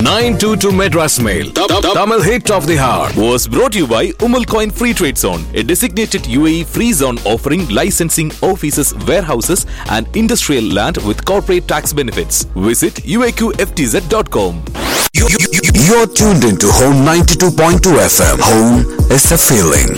922 Madras Mail. Tamil hit of the hour. was brought to you by Umal Coin Free Trade Zone, a designated UAE free zone offering licensing offices, warehouses, and industrial land with corporate tax benefits. Visit uaqftz.com. You're tuned into Home 92.2 FM. Home is a feeling.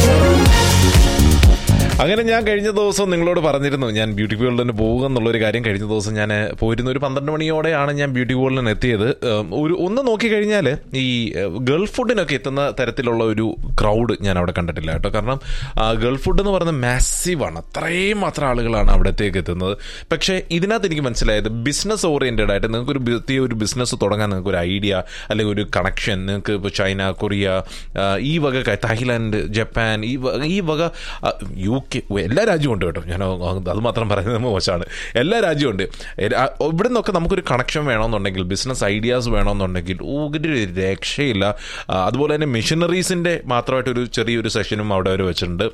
അങ്ങനെ ഞാൻ കഴിഞ്ഞ ദിവസം നിങ്ങളോട് പറഞ്ഞിരുന്നു ഞാൻ beauty വേൾഡിന് പോകുക എന്നുള്ളൊരു കാര്യം കഴിഞ്ഞ ദിവസം ഞാൻ പോയിരുന്ന ഒരു പന്ത്രണ്ട് മണിയോടെയാണ് ഞാൻ ബ്യൂട്ടി വേൾഡിന് എത്തിയത് ഏം, ഒരു ഒന്ന് നോക്കിക്കഴിഞ്ഞാൽ ഈ ഗൾഫ് ഫുഡിനൊക്കെ എത്തുന്ന തരത്തിലുള്ള ഒരു ക്രൗഡ് ഞാൻ അവിടെ കണ്ടിട്ടില്ല കേട്ടോ കാരണം ഗൾഫ് ഫുഡ് എന്ന് പറയുന്നത് മാസീവാണ് അത്രയും മാത്രം ആളുകളാണ് അവിടത്തേക്ക് എത്തുന്നത് പക്ഷേ ഇതിനകത്ത് എനിക്ക് മനസ്സിലായത് ബിസിനസ് ഓറിയൻറ്റഡ് ആയിട്ട് നിങ്ങൾക്ക് ഒരു പുതിയ ഒരു ബിസിനസ് തുടങ്ങാൻ നിങ്ങൾക്ക് ഒരു ഐഡിയ അല്ലെങ്കിൽ ഒരു കണക്ഷൻ നിങ്ങൾക്ക് ഇപ്പോൾ ചൈന കൊറിയ ആ, ഈ വക ക- തായ്ലാൻഡ് ജപ്പാൻ ഈ വക ഈ വക ആ, യു കെ എല്ലാ രാജ്യവും ഉണ്ട് കേട്ടോ ഞാൻ അത് മാത്രം പറയുന്നത് മോശമാണ് എല്ലാ രാജ്യവും ഉണ്ട് എ- ആ, ഇവിടെ നിന്നൊക്കെ നമുക്കൊരു കണക്ഷൻ വേണമെന്നുണ്ടെങ്കിൽ ബിസിനസ് ഐഡിയാസ് വേണമെന്നുണ്ടെങ്കിൽ ഒരു രക്ഷയില്ല ആ, അതുപോലെ തന്നെ മെഷീനറീസിൻ്റെ മാത്രമായിട്ടൊരു ചെറിയൊരു സെഷനും അവിടെ അവർ വെച്ചിട്ടുണ്ട്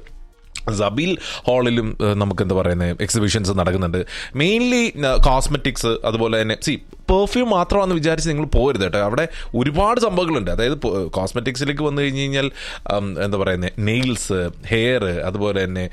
സബീൽ ഹാളിലും ഏഹ്, നമുക്ക് എന്താ പറയുന്നത് എക്സിബിഷൻസ് നടക്കുന്നുണ്ട് മെയിൻലി കോസ്മെറ്റിക്സ് അതുപോലെ തന്നെ സി പെർഫ്യൂം മാത്രമാണെന്ന് വിചാരിച്ച് നിങ്ങൾ പോകരുത് കേട്ടോ അവിടെ ഒരുപാട് സംഭവങ്ങളുണ്ട് അതായത് കോസ്മെറ്റിക്സിലേക്ക് വന്നു കഴിഞ്ഞ് കഴിഞ്ഞാൽ ഉം, എന്താ പറയുന്നത് നെയിൽസ് ഹെയർ അതുപോലെ തന്നെ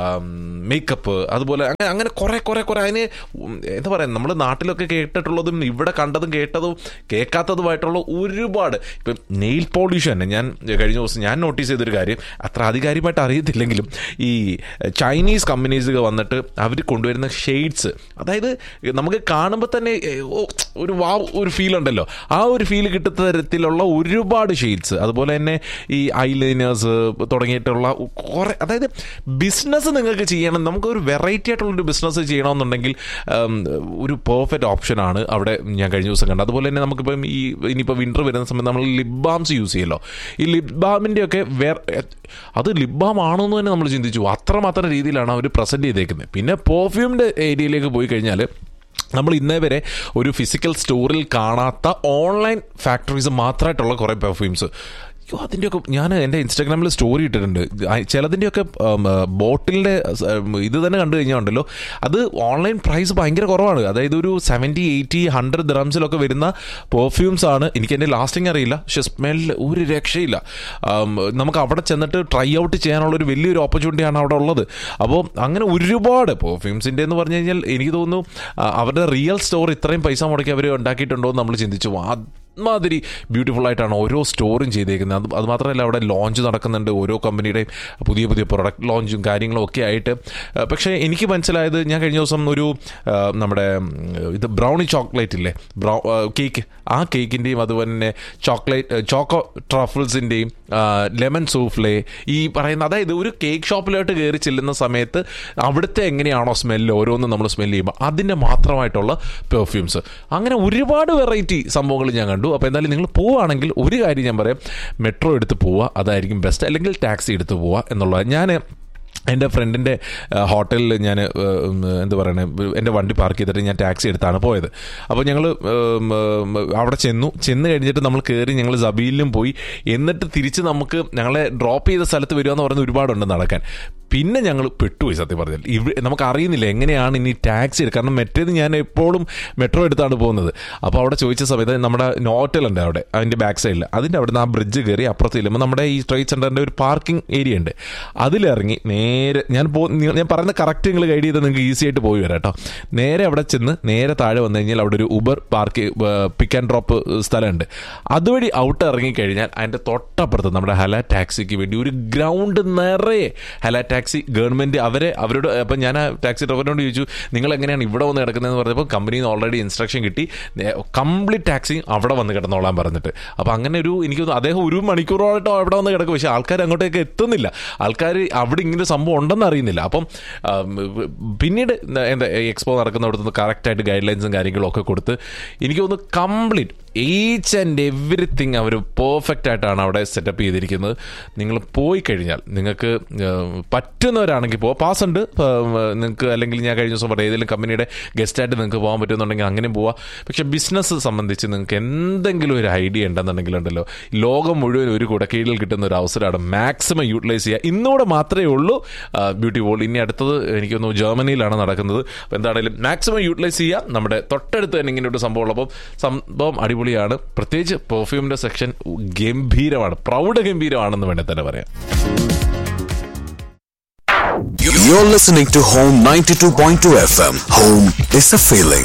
മേക്കപ്പ് അതുപോലെ അങ്ങനെ അങ്ങനെ കുറേ കുറേ കുറേ അതിന് ഉം, എന്താ പറയുക നമ്മൾ നാട്ടിലൊക്കെ കേട്ടിട്ടുള്ളതും ഇവിടെ കണ്ടതും കേട്ടതും കേൾക്കാത്തതുമായിട്ടുള്ള ഒരുപാട് ഇപ്പം നെയിൽ പോളിഷ് തന്നെ ഞാൻ കഴിഞ്ഞ ദിവസം ഞാൻ നോട്ടീസ് ചെയ്തൊരു കാര്യം അത്ര ആധികാരികമായിട്ട് അറിയത്തില്ലെങ്കിലും ഈ ചൈനീസ് കമ്പനീസ് വന്നിട്ട് അവർ കൊണ്ടുവരുന്ന ഷെയ്ഡ്സ് അതായത് നമുക്ക് കാണുമ്പോൾ തന്നെ ഏ, ഓ, ഒരു വാ ഒരു ഫീൽ ഉണ്ടല്ലോ ആ ഒരു ഫീൽ കിട്ടുന്ന തരത്തിലുള്ള ഒരുപാട് ഷെയ്ഡ്സ് അതുപോലെ തന്നെ ഈ ഐലൈനേഴ്സ് തുടങ്ങിയിട്ടുള്ള കുറേ അതായത് ബിസിനസ് നിങ്ങൾക്ക് ചെയ്യണം നമുക്ക് ഒരു വെറൈറ്റി ആയിട്ടുള്ളൊരു ബിസിനസ് ചെയ്യണമെന്നുണ്ടെങ്കിൽ ഉം, ഒരു പെർഫെക്റ്റ് ഓപ്ഷനാണ് അവിടെ ഞാൻ കഴിഞ്ഞ ദിവസം കണ്ടത് അതുപോലെ തന്നെ നമുക്കിപ്പം ഈ ഇനിയിപ്പോൾ വിൻ്റർ വരുന്ന സമയത്ത് നമ്മൾ ലിപ് ബാംസ് യൂസ് ചെയ്യല്ലോ ഈ ലിപ് ബാമിൻ്റെ ഒക്കെ വേറെ അത് ലിപ് ബാം ആണോ എന്ന് തന്നെ നമ്മൾ ചിന്തിച്ചു അത്രമാത്രം രീതിയിലാണ് അവർ പ്രസൻറ്റ് ചെയ്തേക്കുന്നത് പിന്നെ പെർഫ്യൂമിൻ്റെ ഏരിയയിലേക്ക് പോയി കഴിഞ്ഞാൽ നമ്മൾ ഇന്നേ വരെ ഒരു ഫിസിക്കൽ സ്റ്റോറിൽ കാണാത്ത ഓൺലൈൻ ഫാക്ടറീസ് മാത്രമായിട്ടുള്ള കുറേ പെർഫ്യൂംസ് അയ്യോ അതിൻ്റെയൊക്കെ ഞാൻ എൻ്റെ ഇൻസ്റ്റാഗ്രാമിൽ സ്റ്റോറി ഇട്ടിട്ടുണ്ട് ആ, ചിലതിൻ്റെയൊക്കെ ബോട്ടിലിൻ്റെ ഇത് തന്നെ കണ്ടു കഴിഞ്ഞാൽ ഉണ്ടല്ലോ അത് ഓൺലൈൻ പ്രൈസ് ഭയങ്കര കുറവാണ് അതായത് ഒരു സെവൻറ്റി എയ്റ്റി ഹൺഡ്രഡ് ദ്രംസിലൊക്കെ വരുന്ന പെർഫ്യൂംസ് ആണ് എനിക്ക് എൻ്റെ ലാസ്റ്റിംഗ് അറിയില്ല പക്ഷെ സ്മെല്ല് ഒരു രക്ഷയില്ല ആം, നമുക്ക് അവിടെ ചെന്നിട്ട് ട്രൈ ഔട്ട് ചെയ്യാനുള്ള ഒരു വലിയൊരു ഓപ്പർച്യൂണിറ്റിയാണ് അവിടെ ഉള്ളത് അപ്പോൾ അങ്ങനെ ഒരുപാട് പെർഫ്യൂംസിൻ്റെ എന്ന് പറഞ്ഞു കഴിഞ്ഞാൽ എനിക്ക് തോന്നുന്നു ആ, അവരുടെ റിയൽ സ്റ്റോർ ഇത്രയും പൈസ മുടക്കി അവർ ഉണ്ടാക്കിയിട്ടുണ്ടോ എന്ന് നമ്മൾ ചിന്തിച്ചു മാതിരി ബ്യൂട്ടിഫുൾ ആയിട്ടാണ് ഓരോ സ്റ്റോറും ചെയ്തേക്കുന്നത് അത് അത് മാത്രമല്ല അവിടെ ലോഞ്ച് നടക്കുന്നുണ്ട് ഓരോ കമ്പനിയുടെയും പുതിയ പുതിയ പ്രൊഡക്റ്റ് ലോഞ്ചും കാര്യങ്ങളും ഒക്കെ ആയിട്ട് ആ, പക്ഷേ എനിക്ക് മനസ്സിലായത് ഞാൻ കഴിഞ്ഞ ദിവസം ഒരു ആ, നമ്മുടെ ഉം, ഇത് ബ്രൗണി ചോക്ലേറ്റ് ഇല്ലേ ബ്രൗ കേക്ക് ആ കേക്കിൻ്റെയും അതുപോലെ തന്നെ ചോക്ലേറ്റ് ചോക്കോ ട്രഫിൾസിൻ്റെയും ലെമൺ സൂഫ്ലേ ഈ പറയുന്ന അതായത് ഒരു കേക്ക് ഷോപ്പിലോട്ട് കയറി ചെല്ലുന്ന സമയത്ത് അവിടുത്തെ എങ്ങനെയാണോ സ്മെല്ല് ഓരോന്നും നമ്മൾ സ്മെല്ല് ചെയ്യുമ്പോൾ അതിൻ്റെ മാത്രമായിട്ടുള്ള പെർഫ്യൂംസ് അങ്ങനെ ഒരുപാട് വെറൈറ്റി സംഭവങ്ങൾ ഞാൻ കണ്ടു അപ്പോൾ എന്തായാലും നിങ്ങൾ പോവുകയാണെങ്കിൽ ഒരു കാര്യം ഞാൻ പറയാം മെട്രോ എടുത്ത് പോവുക അതായിരിക്കും ബെസ്റ്റ് അല്ലെങ്കിൽ ടാക്സി എടുത്ത് പോവുക എന്നുള്ളത് ഞാൻ എൻ്റെ ഫ്രണ്ടിൻ്റെ ഹോട്ടലിൽ ഞാൻ എന്താ പറയുന്നത് എൻ്റെ വണ്ടി പാർക്ക് ചെയ്തിട്ട് ഞാൻ ടാക്സി എടുത്താണ് പോയത് അപ്പോൾ ഞങ്ങൾ അവിടെ ചെന്നു ചെന്ന് കഴിഞ്ഞിട്ട് നമ്മൾ കയറി ഞങ്ങൾ സബീലിലും പോയി എന്നിട്ട് തിരിച്ച് നമുക്ക് ഞങ്ങളെ ഡ്രോപ്പ് ചെയ്ത സ്ഥലത്ത് വരിക എന്ന് പറയുന്നത് ഒരുപാടുണ്ട് നടക്കാൻ പിന്നെ ഞങ്ങൾ പെട്ടുപോയി സത്യം പറഞ്ഞാൽ ഇവ നമുക്ക് അറിയുന്നില്ല എങ്ങനെയാണ് ഇനി ടാക്സി എടുക്കുക കാരണം മറ്റേത് ഞാൻ എപ്പോഴും മെട്രോ എടുത്താണ് പോകുന്നത് അപ്പോൾ അവിടെ ചോദിച്ച സമയത്ത് നമ്മുടെ നോട്ടലുണ്ട് അവിടെ അതിൻ്റെ ബാക്ക് സൈഡിൽ അതിൻ്റെ അവിടെ നിന്ന് ആ ബ്രിഡ്ജ് കയറി അപ്പുറത്ത് ചെല്ലുമ്പോൾ നമ്മുടെ ഈ ട്രേഡ് സെൻറ്ററിൻ്റെ ഒരു പാർക്കിംഗ് ഏരിയ ഉണ്ട് അതിലിറങ്ങി നേരെ ഞാൻ പോ നിങ്ങൾ- ഞാൻ പറയുന്ന കറക്റ്റ് നിങ്ങൾ ഗൈഡ് ചെയ്താൽ നിങ്ങൾക്ക് ഈസി ആയിട്ട് പോയി വരാം കേട്ടോ നേരെ അവിടെ ചെന്ന് നേരെ താഴെ വന്നു കഴിഞ്ഞാൽ അവിടെ ഒരു Uber park pick and drop സ്ഥലമുണ്ട് അതുവഴി ഔട്ട് ഇറങ്ങിക്കഴിഞ്ഞാൽ അതിൻ്റെ തൊട്ടപ്പുറത്ത് നമ്മുടെ ഹല ടാക്സിക്ക് വേണ്ടി ഒരു ഗ്രൗണ്ട് നിറയെ ഹല ടാക്സി ഗവൺമെൻറ് അവരെ അവരോട് അപ്പം ഞാൻ ആ ടാക്സി ഡ്രൈവറിനോട് ചോദിച്ചു നിങ്ങൾ എങ്ങനെയാണ് ഇവിടെ വന്ന് കിടക്കുന്നതെന്ന് പറഞ്ഞപ്പോൾ കമ്പനിയിൽ നിന്ന് ഓൾറെഡി ഇൻസ്ട്രക്ഷൻ കിട്ടി കംപ്ലീറ്റ് ടാക്സി അവിടെ വന്ന് കിടന്നോളാൻ പറഞ്ഞിട്ട് അപ്പോൾ അങ്ങനെ ഒരു എനിക്ക് തോന്നുന്നു അദ്ദേഹം ഒരു മണിക്കൂറോളായിട്ടോ അവിടെ വന്ന് കിടക്കും പക്ഷേ ആൾക്കാർ അങ്ങോട്ടേക്ക് എത്തുന്നില്ല ആൾക്കാർ അവിടെ ഇങ്ങനെ ഒരു സംഭവം ഉണ്ടെന്ന് അറിയുന്നില്ല അപ്പം ആം, പിന്നീട് എന്താ എക്സ്പോ നടക്കുന്നിടത്തുനിന്ന് കറക്റ്റായിട്ട് ഗൈഡ് ലൈൻസും കാര്യങ്ങളും ഒക്കെ കൊടുത്ത് എനിക്ക് തോന്നുന്നു കംപ്ലീറ്റ് ഈച്ച് ആൻഡ് എവറിത്തിങ് അവർ പെർഫെക്റ്റ് ആയിട്ടാണ് അവിടെ സെറ്റപ്പ് ചെയ്തിരിക്കുന്നത് നിങ്ങൾ പോയി കഴിഞ്ഞാൽ നിങ്ങൾക്ക് പറ്റും പറ്റുന്നവരാണെങ്കിൽ ഇപ്പോൾ പാസ് ഉണ്ട് നിങ്ങൾക്ക് അല്ലെങ്കിൽ ഞാൻ കഴിഞ്ഞ ദിവസം പറയാം ഏതെങ്കിലും കമ്പനിയുടെ ഗസ്റ്റായിട്ട് നിങ്ങൾക്ക് പോകാൻ പറ്റുന്നുണ്ടെങ്കിൽ അങ്ങനെയും പോവാം പക്ഷേ ബിസിനസ് സംബന്ധിച്ച് നിങ്ങൾക്ക് എന്തെങ്കിലും ഒരു ഐഡിയ ഉണ്ടെന്നുണ്ടെങ്കിലുണ്ടല്ലോ ലോകം മുഴുവൻ ഒരു കുടക്കീഴിൽ കിട്ടുന്ന ഒരു അവസരമാണ് മാക്സിമം യൂട്ടിലൈസ് ചെയ്യുക ഇന്നുകൂടെ മാത്രമേ ഉള്ളൂ ബ്യൂട്ടി വേൾഡ് ഇനി അടുത്തത് എനിക്ക് തോന്നുന്നു ജർമ്മനിയിലാണ് നടക്കുന്നത് അപ്പോൾ എന്താണെങ്കിലും മാക്സിമം യൂട്ടിലൈസ് ചെയ്യുക നമ്മുടെ തൊട്ടടുത്ത് തന്നെ ഇങ്ങനെ ഒരു സംഭവം ഉള്ളപ്പോൾ സംഭവം അടിപൊളിയാണ് പ്രത്യേകിച്ച് പെർഫ്യൂമിൻ്റെ സെക്ഷൻ ഗംഭീരമാണ് പ്രൗഢ ഗംഭീരമാണെന്ന് വേണേൽ തന്നെ പറയാം You're listening to Home 92.2 FM. Home is a feeling.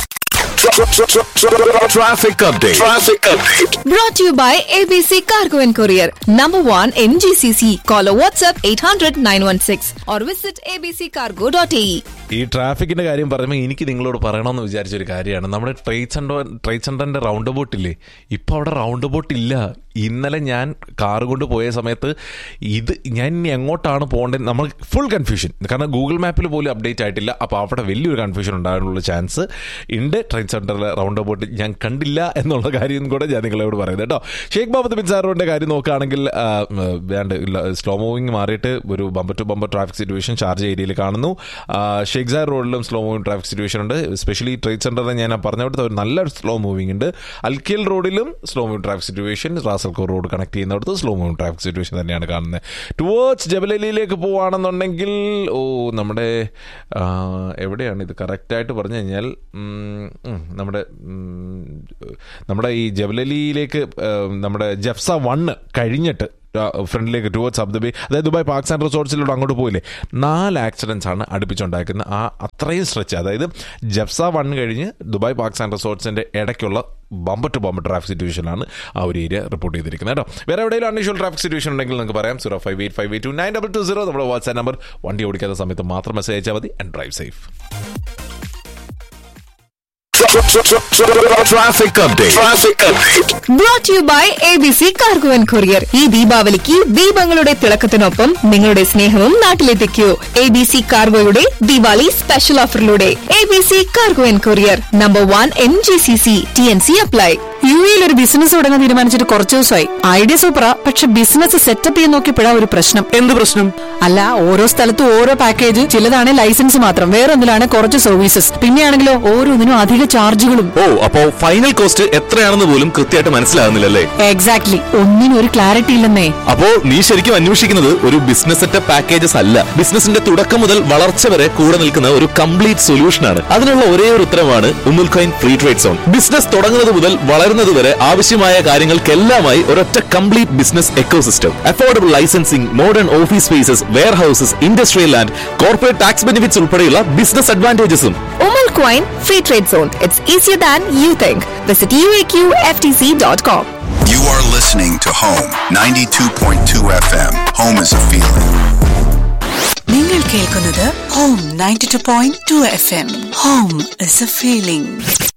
Traffic update. Traffic update. Brought to you by ABC Cargo and Courier. Number one in GCC. Call or WhatsApp 800 916 or visit abccargo.ae. ഈ ട്രാഫിക്കിന്റെ കാര്യം പറയുമ്പോൾ എനിക്ക് നിങ്ങളോട് പറയണമെന്ന് വിചാരിച്ചൊരു കാര്യമാണ് നമ്മുടെ trade centre trade സെന്ററിന്റെ റൗണ്ട് ബോട്ട് ഇല്ലേ ഇപ്പൊ അവിടെ റൗണ്ട് ബോട്ട് ഇല്ല ഇന്നലെ ഞാൻ കാർ കൊണ്ട് പോയ സമയത്ത് ഇത് ഞാൻ ഇനി എങ്ങോട്ടാണ് പോകേണ്ടത് നമ്മൾ ഫുൾ കൺഫ്യൂഷൻ കാരണം ഗൂഗിൾ മാപ്പിൽ പോലും അപ്ഡേറ്റ് ആയിട്ടില്ല അപ്പോൾ അവിടെ വലിയൊരു കൺഫ്യൂഷൻ ഉണ്ടാകാനുള്ള ചാൻസ് ഉണ്ട് ട്രേഡ് സെന്ററിലെ റൗണ്ട് ബോട്ട് ഞാൻ കണ്ടില്ല എന്നുള്ള കാര്യം കൂടെ ഞാൻ നിങ്ങളോട് പറയുന്നത് കേട്ടോ ഷേഖ് മുഹമ്മദ് ബിൻ സാറിന്റെ കാര്യം നോക്കുകയാണെങ്കിൽ ആ, ഉം, വേണ്ട സ്ലോ മൂവിങ് മാറിയിട്ട് ഒരു bumper to bumper traffic situation Sharjah ഏരിയയിൽ കാണുന്നു ആ, ഷേഖ് സാർ റോഡിലും സ്ലോ മൂവിങ് ട്രാഫിക് സിറ്റുവേഷൻ ഉണ്ട് എസ്പെഷ്യലി ട്രേഡ് സെന്ററിൽ ഞാൻ പറഞ്ഞ അവിടുത്തെ ഒരു നല്ലൊരു സ്ലോ മൂവിങ് ഉണ്ട് അൽക്കിൽ റോഡിലും slow moving traffic situation Ras Al Khor road connect ചെയ്യുന്നിടത്ത് സ്ലോ മൂവിങ് ട്രാഫിക് സിറ്റുവേഷൻ തന്നെയാണ് കാണുന്നത് ടുവേർഡ്സ് ജബലലിയിലേക്ക് പോവുകയാണെന്നുണ്ടെങ്കിൽ ഓ നമ്മുടെ ആ, എവിടെയാണ് ഇത് കറക്റ്റായിട്ട് പറഞ്ഞു കഴിഞ്ഞാൽ ഉം, ഉം, നമ്മുടെ ഉം, നമ്മുടെ ഈ ജബലലിയിലേക്ക് ആ, നമ്മുടെ ജെഫ്സ വണ്ണ് കഴിഞ്ഞിട്ട് ഫ്രണ്ടിലേക്ക് ടുവേർഡ്സ് അബ്ദുബൈ അതായത് ദുബായ് പാർക്സ് ആൻഡ് റിസോർട്സിലൂടെ അങ്ങോട്ട് പോയില്ലേ നാല് ആക്സിഡൻസ് ആണ് അടുപ്പിച്ചുണ്ടാക്കുന്നത് ആ അത്രയും സ്ട്രെച്ച് അതായത് ജെഫ്സ വൺ കഴിഞ്ഞ് ദുബായ് പാർക്സ് ആൻഡ് റിസോർട്സിന്റെ ഇടയ്ക്കുള്ള ബമ്പർ ടു ബമ്പർ ട്രാഫിക് സിറ്റുവേഷനാണ് ആ ഒരു ഏരിയ റിപ്പോർട്ട് ചെയ്തിരിക്കുന്നത് കേട്ടോ വേറെ എവിടെയെങ്കിലും അൺയൂഷ്വൽ ട്രാഫിക് സിറ്റുവേഷൻ ഉണ്ടെങ്കിൽ നിങ്ങൾക്ക് പറയാം zero five eight five eight two nine double two zero നമ്മുടെ വാട്സ്ആപ്പ് നമ്പർ വണ്ടി ഓടിക്കാത്ത സമയത്ത് മാത്രം മെസ്സേജ് അയച്ചാൽ മതി and drive safe Traffic update. Traffic update. Brought to you by ABC Cargo and Courier. ഈ ദീപാവലിക്ക് ദീപങ്ങളുടെ തിളക്കത്തിനൊപ്പം നിങ്ങളുടെ സ്നേഹവും നാട്ടിലെത്തിക്കൂ എ ബി സി കാർഗോയുടെ ദിവാലി സ്പെഷ്യൽ ഓഫറിലൂടെ A B C cargo and courier number one N G C C T N C apply U എയിൽ ഒരു ബിസിനസ് തുടങ്ങാൻ തീരുമാനിച്ചിട്ട് കുറച്ച് ദിവസമായി ഐഡിയ സൂപ്പറാ പക്ഷെ ബിസിനസ് സെറ്റപ്പ് ചെയ്യാൻ നോക്കിയപ്പോഴാ ഒരു പ്രശ്നം എന്ത് പ്രശ്നം അല്ല ഓരോ സ്ഥലത്തും ഓരോ പാക്കേജ് ചിലതാണ് ലൈസൻസ് മാത്രം വേറൊന്നിലാണ് കുറച്ച് സർവീസസ് പിന്നെയാണെങ്കിലോ ഓരോന്നിനും അധിക ചാർജുകളും ഓ അപ്പോ ഫൈനൽ കോസ്റ്റ് എത്രയാണെന്ന് പോലും കൃത്യമായിട്ട് മനസ്സിലാകുന്നില്ലല്ലേ എക്സാക്ട്ലി ഒന്നിനും ഒരു ക്ലാരിറ്റി ഇല്ലെന്നേ അപ്പോ നീ ശരിക്കും അന്വേഷിക്കുന്നത് ഒരു ബിസിനസ് സെറ്റപ്പ് പാക്കേജസ് അല്ല ബിസിനസിന്റെ തുടക്കം മുതൽ വളർച്ച വരെ കൂടെ നിൽക്കുന്ന ഒരു കംപ്ലീറ്റ് സൊല്യൂഷൻ ആണ് അതിനുള്ള ഒരേ ഒരു ഉത്തരവാണ് Umm al Quwain free trade zone business തുടങ്ങുന്നത് മുതൽ വളരുന്നത് വരെ ആവശ്യമായ കാര്യങ്ങൾക്കെല്ലാമായി ഒരൊറ്റ complete business ecosystem affordable licensing modern office spaces warehouses industrial land corporate tax benefits ഉൾപ്പെടെയുള്ള ബിസിനസ് അഡ്വാൻറ്റേജസും Umal Coin Free Trade Zone. It's easier than you think. Visit uaqftc.com. You are listening to Home 92.2 FM. Home is a feeling. നിങ്ങൾ കേൾക്കുന്നത് home ninety two point two F M home is a feeling